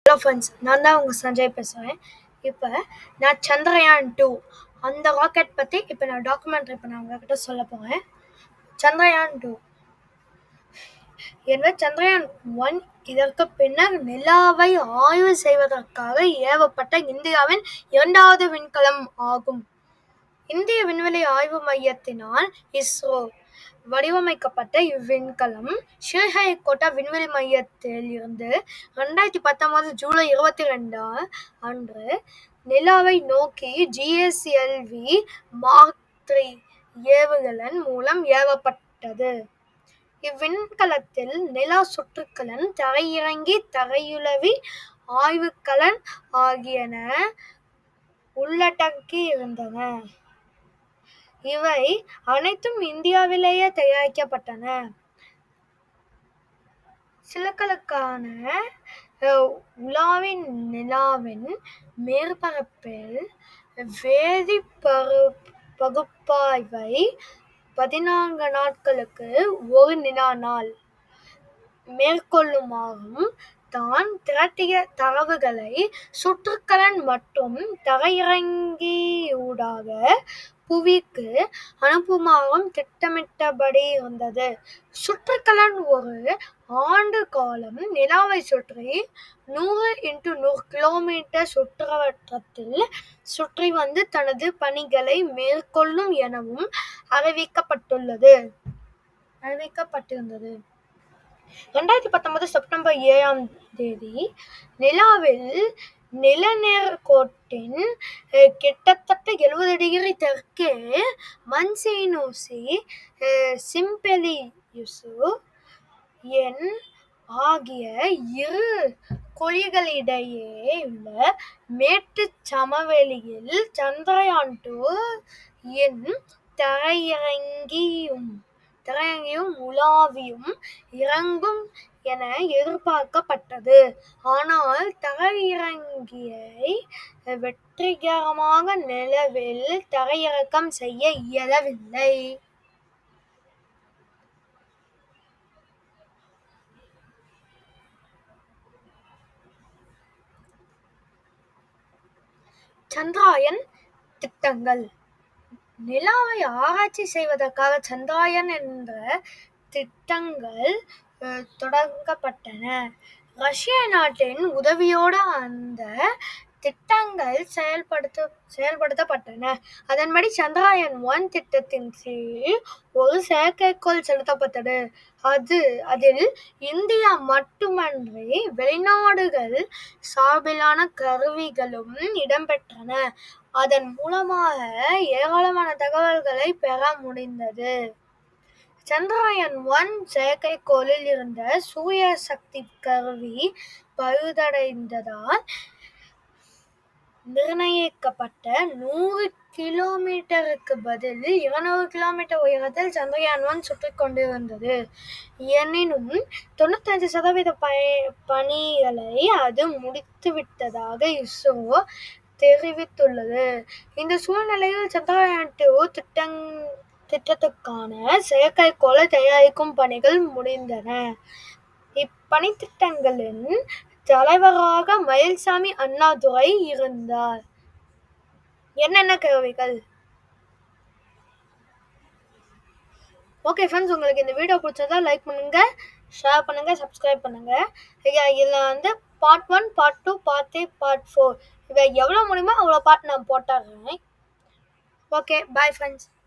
hello friends நான் தான் உங்கள் சஞ்சய் பேசுகிறேன் இப்போ நான் சந்திரயான் டூ அந்த ராக்கெட் பற்றி இப்போ நான் டாக்குமெண்ட்ரி இப்போ நான் உங்ககிட்ட சொல்ல போகிறேன் சந்திரயான் டூ எனவே சந்திரயான் ஒன் இதற்கு பின்னர் நிலாவை ஆய்வு செய்வதற்காக ஏவப்பட்ட இந்தியாவின் இரண்டாவது விண்கலம் ஆகும் இந்திய விண்வெளி ஆய்வு மையத்தினால் இஸ்ரோ வடிவமைக்கப்பட்ட இவ்விண்கலம் ஸ்ரீஹரிகோட்டா விண்வெளி மையத்தில் இருந்து ரெண்டாயிரத்தி பத்தொன்பது ஜூலை இருபத்தி ரெண்டு அன்று நிலாவை நோக்கி ஜிஎஸ்எல்வி மார்க் த்ரீ ஏவுகலன் மூலம் ஏவப்பட்டது இவ்விண்கலத்தில் நிலா சுற்றுக்கலன் தரையிறங்கி தரையுளவி ஆய்வுக்கலன் ஆகியன உள்ளடக்கி இருந்தன இவை அனைத்தும் இந்தியாவிலேயே தயாரிக்கப்பட்டன சிலக்களுக்கான உலாவின் நிலாவின் மேற்பரப்பில் வேதி பரு பகுப்பாய்வை பதினான்கு நாட்களுக்கு ஒரு நிலா நாள் மேற்கொள்ளுமாறும் தான் திரட்டிய தரவுகளை சுற்றுக்கலன் மற்றும் தரையிறங்கியூடாக புவிக்கு அனுப்புமாறும் திட்டமிட்டபடி இருந்தது சுற்றுக்கலன் ஒரு ஆண்டு காலம் நிலாவை சுற்றி நூறு இன்ட்டு நூறு கிலோமீட்டர் சுற்றுவட்டத்தில் சுற்றி வந்து தனது பணிகளை மேற்கொள்ளும் எனவும் அறிவிக்கப்பட்டுள்ளது அறிவிக்கப்பட்டிருந்தது ரெண்டாயிரத்தி பத்தொன்பது செப்டம்பர் ஏழாம் தேதி நிலாவில் நிலநேர்கோட்டின் கிட்டத்தட்ட எழுபது டிகிரி தெற்கே மன்சீனூசி சிம்பெலியுசு என் ஆகிய இரு குழிகளிடையே உள்ள மேட்டுச் சமவெளியில் சந்திரயான் டூ என் தரையிறங்கியும் தரையிறங்கியும் உலாவியும் இறங்கும் என எதிர்பார்க்கப்பட்டது ஆனால் தரையிறங்கியை வெற்றிகரமாக நிலவில் தரையிறக்கம் செய்ய இயலவில்லை சந்திராயன் திட்டங்கள் நிலாவை ஆராய்ச்சி செய்வதற்காக சந்திராயன் என்ற திட்டங்கள் தொடங்கப்பட்டன ரஷ்ய நாட்டின் உதவியோடு அந்த திட்டங்கள் செயல்படுத்த செயல்படுத்தப்பட்டன அதன்படி சந்திராயன் ஒன் திட்டத்தின் கீழ் ஒரு செயற்கைக்கோள் செலுத்தப்பட்டது அது அதில் இந்தியா மட்டுமன்றி வெளிநாடுகள் சார்பிலான கருவிகளும் இடம்பெற்றன அதன் மூலமாக ஏராளமான தகவல்களை பெற முடிந்தது சந்திராயன் ஒன் செயற்கைக்கோளில் இருந்த சூரிய சக்தி கருவி பழுதடைந்ததால் நிர்ணயிக்கப்பட்ட நூறு கிலோமீட்டருக்கு பதில் இருநூறு கிலோமீட்டர் உயரத்தில் சந்திரயான் ஒன் சுற்றி கொண்டிருந்தது எனினும் தொண்ணூத்தஞ்சு சதவீத ப பணிகளை அது முடித்துவிட்டதாக இஸ்ரோ தெரிவித்துள்ளது இந்த சூழ்நிலையில் சந்திரயான் டூ திட்டங் திட்டத்துக்கான செயற்கைக்கோளை தயாரிக்கும் பணிகள் முடிந்தன இப்பணி திட்டங்களின் தலைவராக மயில்சாமி அண்ணாதுரை இருந்தார் என்னென்ன கருவிகள் ஓகே ஃப்ரெண்ட்ஸ் உங்களுக்கு இந்த வீடியோ பிடிச்சதா லைக் பண்ணுங்க ஷேர் பண்ணுங்க சப்ஸ்கிரைப் பண்ணுங்க இதில் வந்து part one part two part three part four இதை எவ்வளோ முடியுமோ அவ்வளோ பார்ட் நான் போட்டுடுறேன் ஓகே பாய் ஃப்ரெண்ட்ஸ்